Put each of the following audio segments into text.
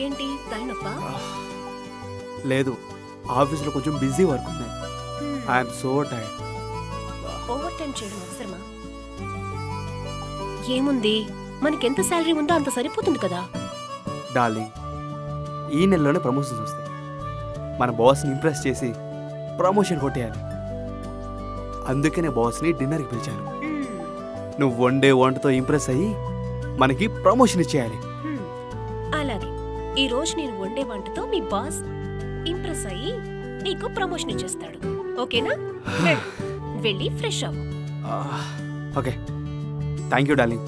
ఏంటి తలనొప్ప లేదు ఆఫీస్లో కొంచెం బిజీ వర్క్ ఉంది I'm so tired over time చేయడం అవసరమా ఏముంది మనకెంత శాలరీ ఉందో అంత సరిపోతుంది కదా డార్లింగ్ ఈ నెలలోనే ప్రమోషన్స్ వస్తాయి మన బాస్ని ఇంప్రెస్ చేసి ప్రమోషన్ కొట్టేయాలి అందుకనే బాస్ని డిన్నర్కి పిలిచాను నువ్వు వండే వంటతో ఇంప్రెస్ అయ్యి మనకి ప్రమోషన్ ఇచ్చేయాలి హ్మ్. అలాగే ఈ రోజు నేను వండే వంటతో మీ బాస్ ఇంప్రెస్ అయ్యి నీకు ప్రమోషన్ ఇచ్చేస్తాడు ఓకేనా వెళ్ళు. వెళ్ళి ఫ్రెష్ అవ్వు ఓకే థ్యాంక్ యూ డార్లింగ్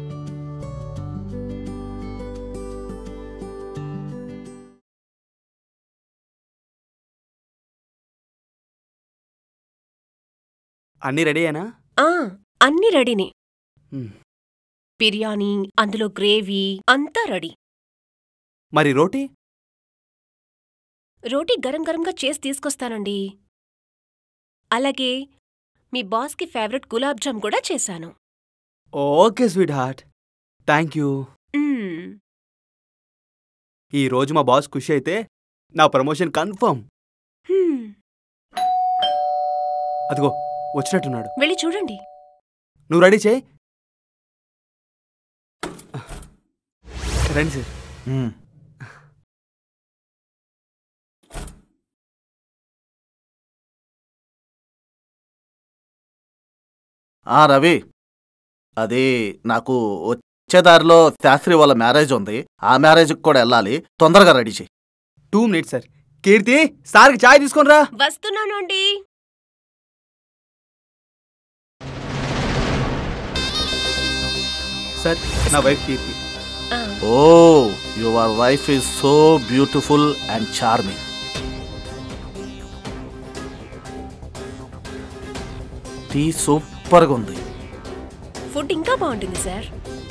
అన్నీ రెడీ అయినా ఆ అన్ని రెడీనే హ్మ్. బిర్యానీ అందులో గ్రేవీ అంతా రెడీ మరి రోటీ రోటీ గరం గరంగా చేసి తీసుకొస్తానండి అలాగే మీ బాస్కి ఫేవరెట్ గులాబ్ జామ్ కూడా చేశాను okay sweetheart thank you hmm. ఈ రోజు మా బాస్ ఖుషి అయితే నా ప్రమోషన్ కన్ఫర్మ్ హ్మ్. అదిగో వచ్చినట్టున్నాడు వెళ్ళి చూడండి నువ్వు రెడీ చేయి రండి సార్ ఆ రవి అది నాకు వచ్చే దారిలో శాస్త్రి వాళ్ళ మ్యారేజ్ ఉంది ఆ మ్యారేజ్కి కూడా వెళ్ళాలి తొందరగా రెడీ చేయి టూ మినిట్స్ సార్ కీర్తి సార్కి ఛాయ్ తీసుకొని రా వస్తున్నాను అండి సార్ నా వైఫ్ కీర్తి ఆ, oh your wife is so beautiful and charming tea సూపర్గా ఉంది ఫుడ్ ఇంకా బాగుంటుంది సార్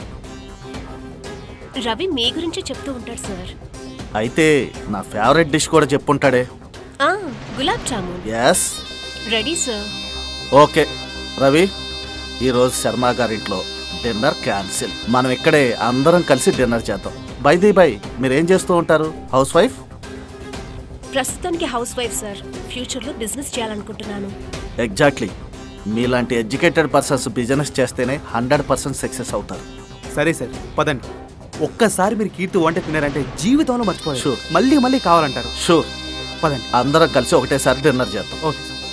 రవి మీ గురించి చెప్తూ ఉంటాడు సార్ అయితే నా ఫేవరెట్ డిష్ కూడా చెప్పుంటాడే ఆ gulab jamun yes ready sir okay Ravi ఈరోజు శర్మ గారింట్లో డిన్నర్ క్యాన్సిల్ మనం ఇక్కడే అందరం కలిసి డిన్నర్ చేద్దాం బై ది బై మీరేం చేస్తూ ఉంటారు హౌస్ వైఫ్ ప్రస్తుతానికి హౌస్ వైఫ్ సార్ ఫ్యూచర్లో బిజినెస్ చేయాలనుకుంటున్నాను ఎగ్జాక్ట్లీ మీలాంటి ఎడ్యుకేటెడ్ పర్సన్స్ బిజినెస్ చేస్తేనే హండ్రెడ్ పర్సెంట్ సక్సెస్ అవుతారు సరే సార్ పదండి ఒక్కసారి మీరు కీర్తి వంట తిన్నారంటే జీవితంలో మర్చిపోయారు Sure. మళ్ళీ మళ్ళీ కావాలంటారు షూర్ పదండి అందరం కలిసి ఒకటేసారి డిన్నర్ చేద్దాం ఓకే సార్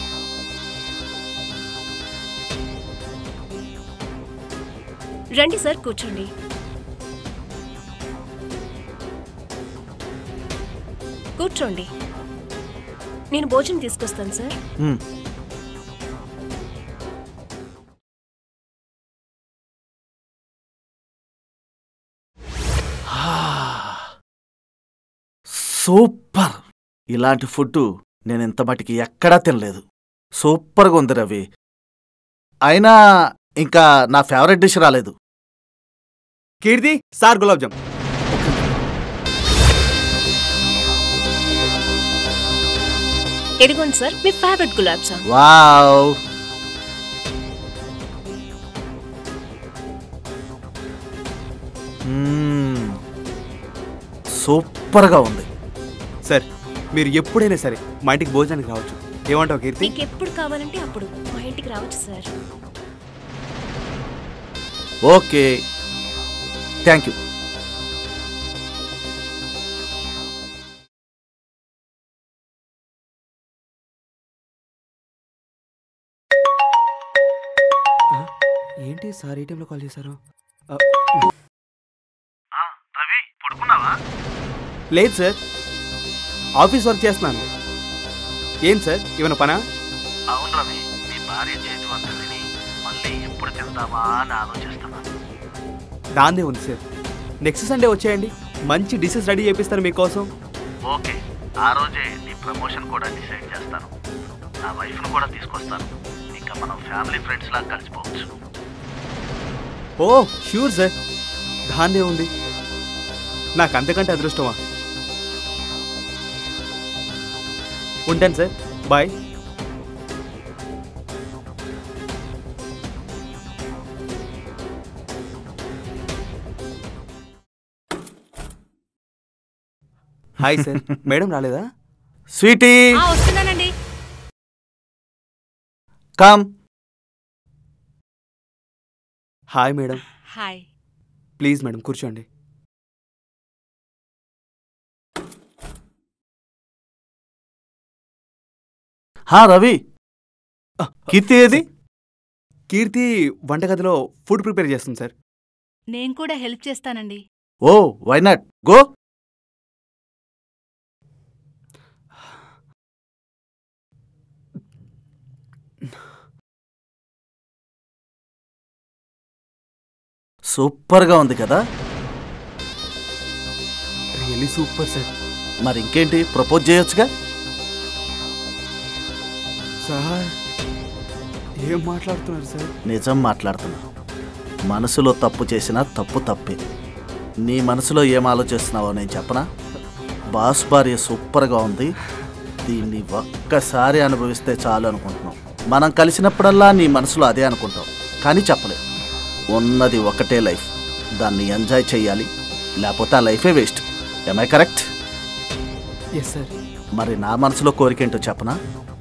రండి సార్ కూర్చోండి కూర్చోండి నేను భోజనం తీసుకొస్తాను సార్ మ్మ్. సూపర్ ఇలాంటి ఫుడ్ నేను ఇంత మటుకి ఎక్కడా తినలేదు సూపర్గా ఉంది రవి అయినా ఇంకా నా ఫేవరెట్ డిష్ రాలేదు కీర్తి సార్ గులాబ్ జామ్ ఎడిగోండి సార్ మీ ఫేవరెట్ గులాబ్ జామ్ వావ్ మ్మ్. సూపర్గా ఉంది సార్ మీరు ఎప్పుడైనా సరే మా ఇంటికి భోజనానికి రావచ్చు ఏమంటావు కీర్తి మీకు ఎప్పుడు కావాలంటే అప్పుడు మా ఇంటికి రావచ్చు సార్ ఓకే థ్యాంక్ యూ ఏంటి సార్ ఏ టైంలో కాల్ చేశారు ఆ, రవి పడుకున్నావా లేదు సార్ ఆఫీస్ వర్క్ చేస్తున్నాను ఏం సార్ ఏమైనా పనా అవును రవి మీ భార్య చేతి వంట తిని మళ్ళీ ఎప్పుడు తిందామా అని ఆలోచిస్తున్నా దాందే ఉంది సార్ నెక్స్ట్ సండే వచ్చేయండి మంచి డిషెస్ రెడీ చేపిస్తాను మీకోసం ఓకే ఆ రోజే నీ ప్రమోషన్ కూడా డిసైడ్ చేస్తాను నా వైఫ్ను కూడా తీసుకొస్తాను ఇంకా మనం ఫ్యామిలీ ఫ్రెండ్స్ లాగా కలిసిపోవచ్చు ఓ షూర్ సార్ దాందే ఉంది నాకు అంతకంటే అదృష్టమా ఉంటాను sir bye hi sir madam రాలేదా స్వీటీ ఆ, వస్తున్నానండి come hi madam hi please madam కూర్చోండి హా రవి కీర్తి ఏది కీర్తి వంటగదిలో ఫుడ్ ప్రిపేర్ చేస్తుంది సార్ నేను కూడా హెల్ప్ చేస్తానండి ఓ వై నాట్ గో సూపర్గా ఉంది కదా రియల్లీ సూపర్ సార్ మరి ఇంకేంటి ప్రపోజ్ చేయొచ్చుగా సార్ ఏం మాట్లాడుతున్నారు సార్ నిజం మాట్లాడుతున్నా మనసులో తప్పు చేసినా తప్పు తప్పే నీ మనసులో ఏం ఆలోచిస్తున్నావో నేను చెప్పనా బాస్ భార్య సూపర్గా ఉంది దీన్ని ఒక్కసారి అనుభవిస్తే చాలు అనుకుంటున్నాం మనం కలిసినప్పుడల్లా నీ మనసులో అదే అనుకుంటాం కానీ చెప్పలేం ఉన్నది ఒకటే లైఫ్ దాన్ని ఎంజాయ్ చేయాలి లేకపోతే ఆ లైఫే వేస్ట్ ఐ కరెక్ట్ ఎస్ సార్ మరి నా మనసులో కోరికేంటో చెప్పనా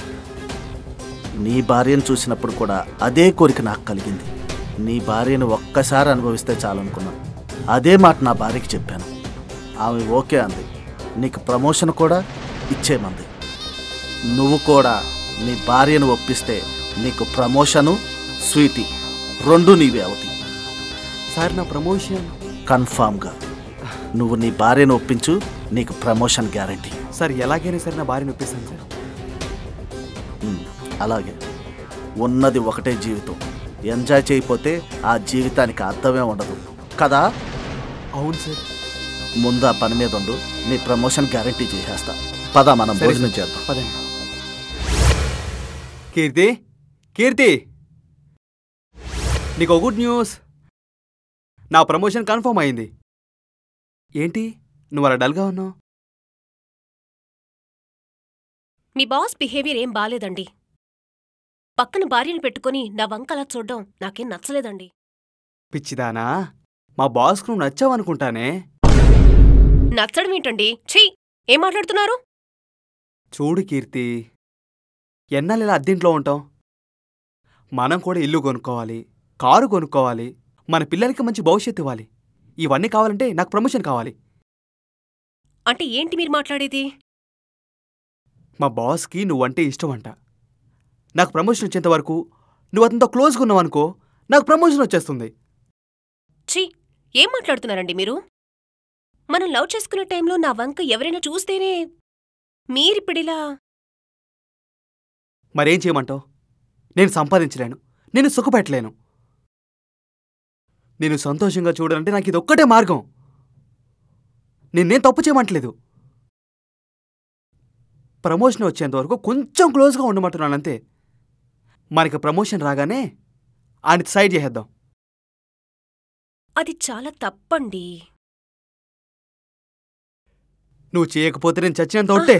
నీ భార్యను చూసినప్పుడు కూడా అదే కోరిక నాకు కలిగింది నీ భార్యను ఒక్కసారి అనుభవిస్తే చాలనుకున్నాను అదే మాట నా భార్యకి చెప్పాను ఆమె ఓకే అంది నీకు ప్రమోషన్ కూడా ఇచ్చేమంది నువ్వు కూడా నీ భార్యను ఒప్పిస్తే నీకు ప్రమోషను స్వీటీ రెండు నీవే అవుతాయి సార్ నా ప్రమోషన్ కన్ఫామ్గా నువ్వు నీ భార్యను ఒప్పించు నీకు ప్రమోషన్ గ్యారంటీ సార్ ఎలాగైనా సరే నా భార్యని ఒప్పిస్తాను సార్ ఉమ్, అలాగే ఉన్నది ఒకటే జీవితం ఎంజాయ్ చేయకపోతే ఆ జీవితానికి అర్థమే ఉండదు కదా అవును సార్ ముందు ఆ పని మీద ఉండు నీ ప్రమోషన్ గ్యారంటీ చేసేస్తా పద మనం సరే భోజనం సార్. చేద్దాం పదండి కీర్తి కీర్తి నీకు గుడ్ న్యూస్ నా ప్రమోషన్ కన్ఫర్మ్ అయింది ఏంటి నువ్వు అలా డల్గా ఉన్నావు మీ బాస్ బిహేవియర్ ఏం బాలేదండి పక్కన భార్యను పెట్టుకుని నా వంక అలా చూడ్డం నాకేం నచ్చలేదండి పిచ్చిదానా మా బాస్కు నువ్వు నచ్చావనుకుంటానే నచ్చడం ఏంటండి ఛీ ఏం మాట్లాడుతున్నారు చూడు కీర్తి ఎన్నాళ్ళు ఇలా అద్దెంట్లో ఉంటాం మనం కూడా ఇల్లు కొనుక్కోవాలి కారు కొనుక్కోవాలి మన పిల్లలకి మంచి భవిష్యత్తు ఇవ్వాలి ఇవన్నీ కావాలంటే నాకు ప్రమోషన్ కావాలి అంటే ఏంటి మీరు మాట్లాడేది మా బాస్కి నువ్వంటే ఇష్టం అంట నాకు ప్రమోషన్ వచ్చేంత వరకు నువ్వు అతనితో క్లోజ్గా ఉన్నావనుకో నాకు ప్రమోషన్ వచ్చేస్తుంది ఛీ ఏం మాట్లాడుతున్నారండి మీరు మనం లవ్ చేసుకునే టైంలో నా వంక ఎవరైనా చూస్తేనే మీరిప్పుడిలా మరేం చేయమంటావు నేను సంపాదించలేను నేను సుఖపెట్టలేను నేను సంతోషంగా చూడాలంటే నాకు ఇది ఒక్కటే మార్గం నిన్నేం తప్పు చేయమంటలేదు ప్రమోషన్ వచ్చేంత వరకు కొంచెం క్లోజ్గా ఉండమంటున్నాను అంతే మనకి ప్రమోషన్ రాగానే ఆయన సైడ్ చేసేద్దాం అది చాలా తప్పండి నువ్వు చేయకపోతే నేను చచ్చినంత ఒట్టే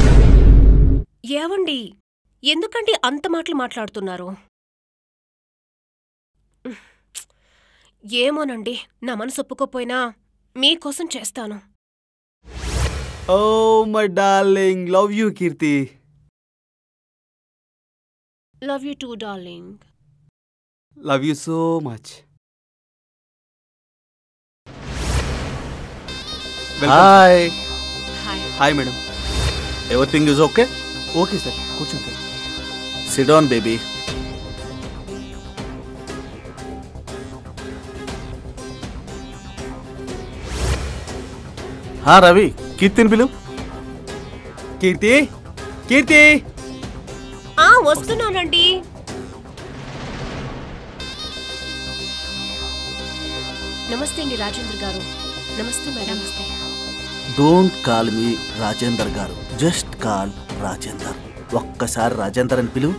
ఏవండి ఎందుకండి అంత మాటలు మాట్లాడుతున్నారు ఏమోనండి నా మనసు ఒప్పుకోపోయినా మీకోసం చేస్తాను oh my darling love you Keerthi love you too darling love you so much hi hi hi madam everything is okay okay sir కూర్చోండి సార్ సిడోన్ బేబీ హా రవి కీర్తిని పిలు కీర్తి కీర్తి ఆ వస్తున్నానండి నమస్తే అండి రాజేంద్ర గారు నమస్తే మేడం నమస్తే డోంట్ కాల్ మీ రాజేందర్ గారు జస్ట్ కాల్ రాజేందర్ ఒక్కసారి రాజేందర్ అని పిలువు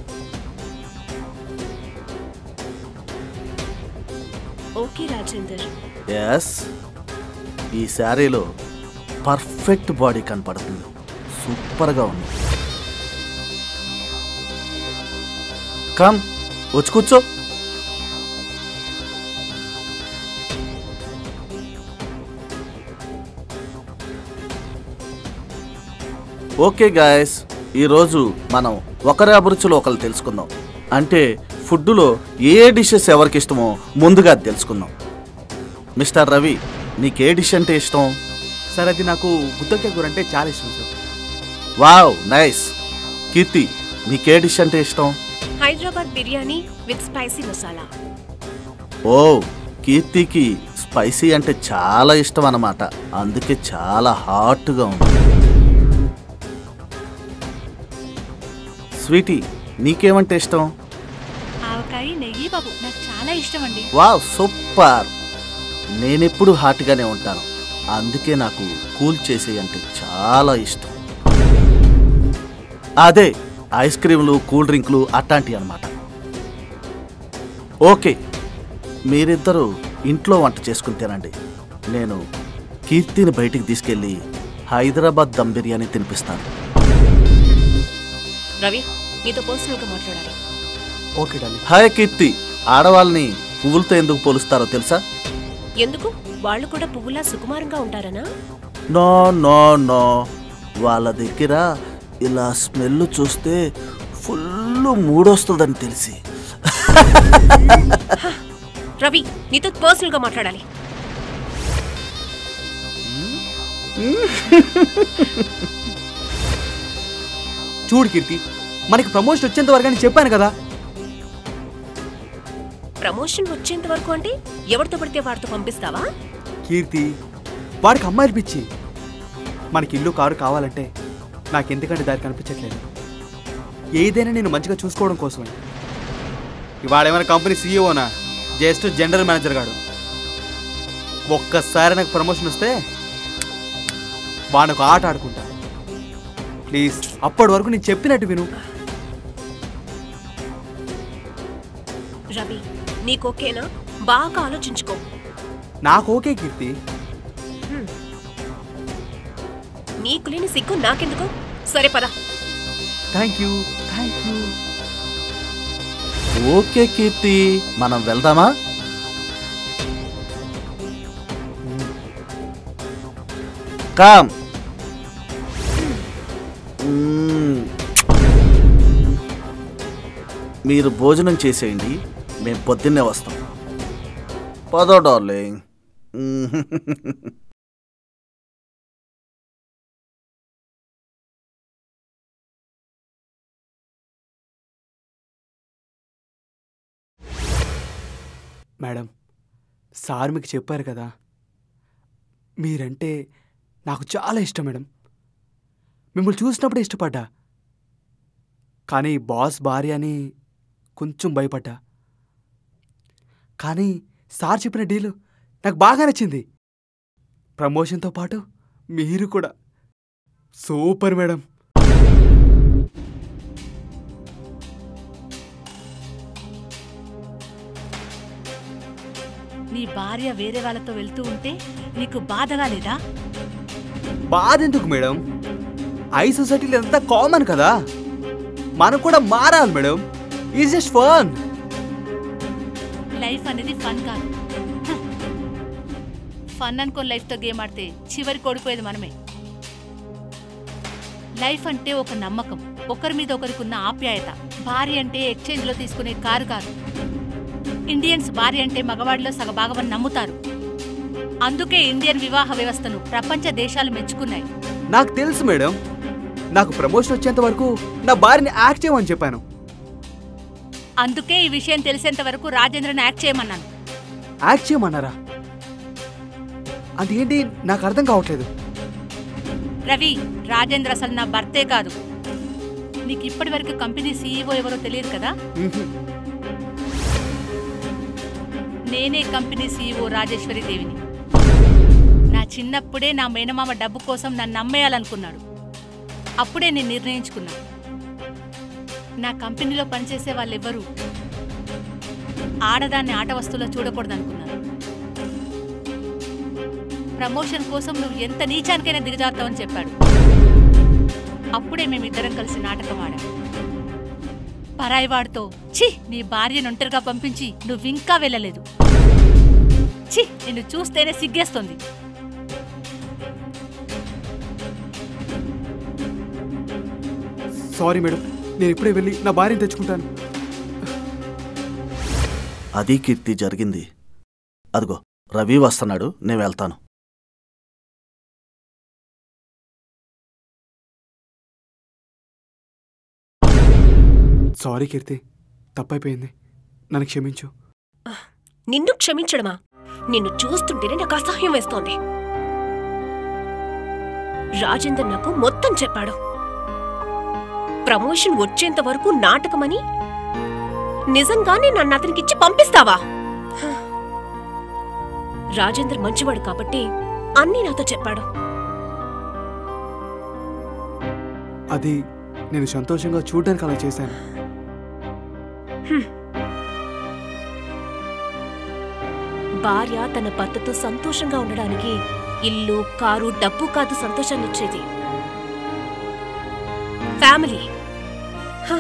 ఓకే రాజేందర్ ఎస్ ఈ శారీలో పర్ఫెక్ట్ బాడీ కనపడుతుంది సూపర్గా ఉంది కమ్ వచ్చి కూర్చో ఓకే గాయస్ ఈరోజు మనం ఒకరి అభిరుచులు ఒకరు తెలుసుకుందాం అంటే ఫుడ్లో ఏ డిషెస్ ఎవరికి ఇష్టమో ముందుగా అది తెలుసుకుందాం మిస్టర్ రవి నీకే డిష్ అంటే ఇష్టం సార్ అది నాకు గుత్తొక్కాయ కూర అంటే చాలా ఇష్టం సార్ వావ్ నైస్ కీర్తి నీకే డిష్ అంటే ఇష్టం Hyderabad biryani with spicy masala oh కీర్తికి స్పైసీ అంటే చాలా ఇష్టం అన్నమాట అందుకే చాలా హాట్గా ఉంది స్వీటీ నీకేమంటే ఇష్టం ఆవకాయ నెయ్యి బాబు నాకు చాలా ఇష్టం అండి వావ్ సూపర్ నేనెప్పుడు హాట్గానే ఉంటాను అందుకే నాకు కూల్ చేసే అంటే చాలా ఇష్టం అదే ఐస్ క్రీములు కూల్ డ్రింక్లు అట్లాంటివి అన్నమాట ఓకే మీరిద్దరూ ఇంట్లో వంట చేసుకుని తినండి నేను కీర్తిని బయటికి తీసుకెళ్ళి హైదరాబాద్ దమ్ బిర్యానీ తినిపిస్తాను రవి నీతో పర్సనల్ గా మాట్లాడాలి ఓకే డార్లింగ్ హాయ్ కీర్తి ఆడవాళ్ళని పువ్వులతో ఎందుకు పోలుస్తారో తెలుసా ఎందుకు వాళ్ళు కూడా పువ్వులా సుకుమారంగా ఉంటారనా నో నో నో వాళ్ళ దగ్గర ఇలా స్మెల్ చూస్తే ఫుల్ మూడొస్తుందని తెలిసి రవి నీతో పర్సనల్ గా మాట్లాడాలి చూడు కీర్తి మనకి ప్రమోషన్ వచ్చేంత వరకు అని చెప్పాను కదా ప్రమోషన్ వచ్చేంత వరకు అంటే ఎవరితో పడితే వాడితో పంపిస్తావా కీర్తి వాడికి అమ్మాయిలు పిచ్చి మనకి ఇల్లు కారు కావాలంటే నాకు ఎందుకంటే దారి కనిపించట్లేదు ఏదైనా నేను మంచిగా చూసుకోవడం కోసమే ఇవాళ ఏమైనా కంపెనీ సీఈఓనా జస్ట్ జనరల్ మేనేజర్ గాడు ఒక్కసారి నాకు ప్రమోషన్ వస్తే వాడికి ఆట ఆడుకుంటా ప్లీజ్ అప్పటి వరకు నేను చెప్పినట్టు విను రవి నీకు ఓకేనా బాగా ఆలోచించుకో నాకు ఓకే కీర్తి నీకు లేని సిగ్గు నాకెందుకు సరే పద thank you thank you okay Keerthi మనం వెళ్దామా కామ్ మ్మ్. మీరు భోజనం చేసేయండి మేము పొద్దున్నే వస్తాం పదో డార్లింగ్ మేడం సార్ మీకు చెప్పారు కదా మీరంటే నాకు చాలా ఇష్టం మేడం మిమ్మల్ని చూసినప్పుడే ఇష్టపడ్డా కానీ బాస్ భార్య అని కొంచెం భయపడ్డా కానీ సార్ చెప్పిన డీలు నాకు బాగా నచ్చింది ప్రమోషన్తో పాటు మీరు కూడా సూపర్ మేడం నీ భార్య వేరే వాళ్ళతో వెళ్తూ ఉంటే నీకు బాధగా లేదా బాధ ఎందుకు మేడం ఐ సొసైటీలో ఎంత కామన్ కదా మనం కూడా మారాలి madam is just fun life అనేది ఫన్ కాదు హ. ఫన్ అనుకో లైఫ్తో గేమ్ ఆడితే చివరికి ఓడిపోయేది మనమే లైఫ్ అంటే ఒక నమ్మకం ఒకరి మీద ఒకరికి ఉన్న ఆప్యాయత భార్య అంటే ఎక్స్చేంజ్లో తీసుకునే కారు కాదు ఇండియన్స్ భార్య అంటే మగవాడిలో సగభాగమని నమ్ముతారు అందుకే ఇండియన్ వివాహ వ్యవస్థను ప్రపంచ దేశాలు మెచ్చుకున్నాయి నాకు తెలుసు మేడం నాకు ప్రమోషన్ వచ్చేంత వరకు నా భార్యని యాక్ట్ చేయమని చెప్పాను అందుకే ఈ విషయం తెలిసేంత వరకు రాజేంద్రని యాక్ట్ చేయమన్నాను యాక్ట్ చేయమన్నారా అంటే ఏంటి నాకు అర్థం కావట్లేదు రవి రాజేంద్ర అసలు నా భర్తే కాదు నీకు ఇప్పటి వరకు కంపెనీ సీఈఓ ఎవరో తెలియదు కదా మ్హూ. నేనే కంపెనీ సీఈఓ రాజేశ్వరి దేవిని నా చిన్నప్పుడే నా మేనమామ డబ్బు కోసం నన్ను నమ్మేయాలనుకున్నాడు అప్పుడే నేను నిర్ణయించుకున్నా నా కంపెనీలో పనిచేసే వాళ్ళెవ్వరూ ఆడదాన్ని ఆట వస్తువులో చూడకూడదనుకున్నాను ప్రమోషన్ కోసం నువ్వు ఎంత నీచానికైనా దిగజారుతావని చెప్పాడు అప్పుడే మేమిద్దరం కలిసి నాటకం ఆడాం పరాయివాడితో ఛీ నీ భార్యను ఒంటరిగా పంపించి నువ్వింకా వెళ్ళలేదు ఛీ నిన్ను చూస్తేనే సిగ్గేస్తుంది సారీ మేడం నేను ఇప్పుడే వెళ్ళి నా భార్యను తెచ్చుకుంటాను అది కీర్తి జరిగింది అదిగో రవి వస్తున్నాడు నేను వెళ్తాను సారీ కీర్తి తప్పైపోయింది నన్ను క్షమించు నిన్ను క్షమించడమా నిన్ను చూస్తుంటేనే నాకు అసహ్యం వేస్తోంది రాజేందర్ నాకు మొత్తం చెప్పాడు ప్రమోషన్ వచ్చేంత వరకు నాటకమని నిజంగానే నన్ను అతనికిచ్చి పంపిస్తావా హ. రాజేందర్ మంచివాడు కాబట్టి అన్నీ నాతో చెప్పాడు అది నేను సంతోషంగా చూడడానికి అలా చేశాను భార్య తన భర్తతో సంతోషంగా ఉండడానికి ఇల్లు కారు డబ్బు కాదు సంతోషాన్ని ఇచ్చేది ఫ్యామిలీ హ.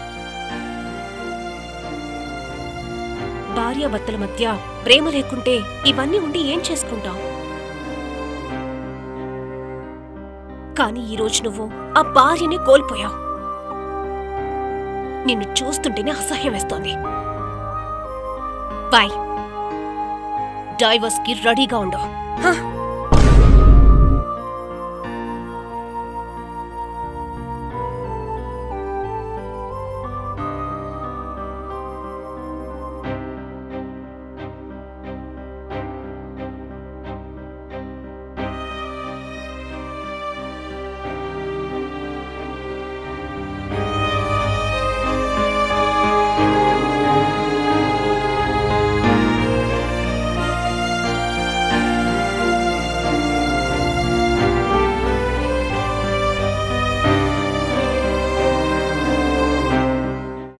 భార్యాభర్తల మధ్య ప్రేమ లేకుంటే ఇవన్నీ ఉండి ఏం చేసుకుంటాం కానీ ఈరోజు నువ్వు ఆ భార్యని కోల్పోయావు నిన్ను చూస్తుంటేనే అసహ్యం వేస్తోంది బాయ్ డైవర్స్ కి రెడీగా ఉండు హ!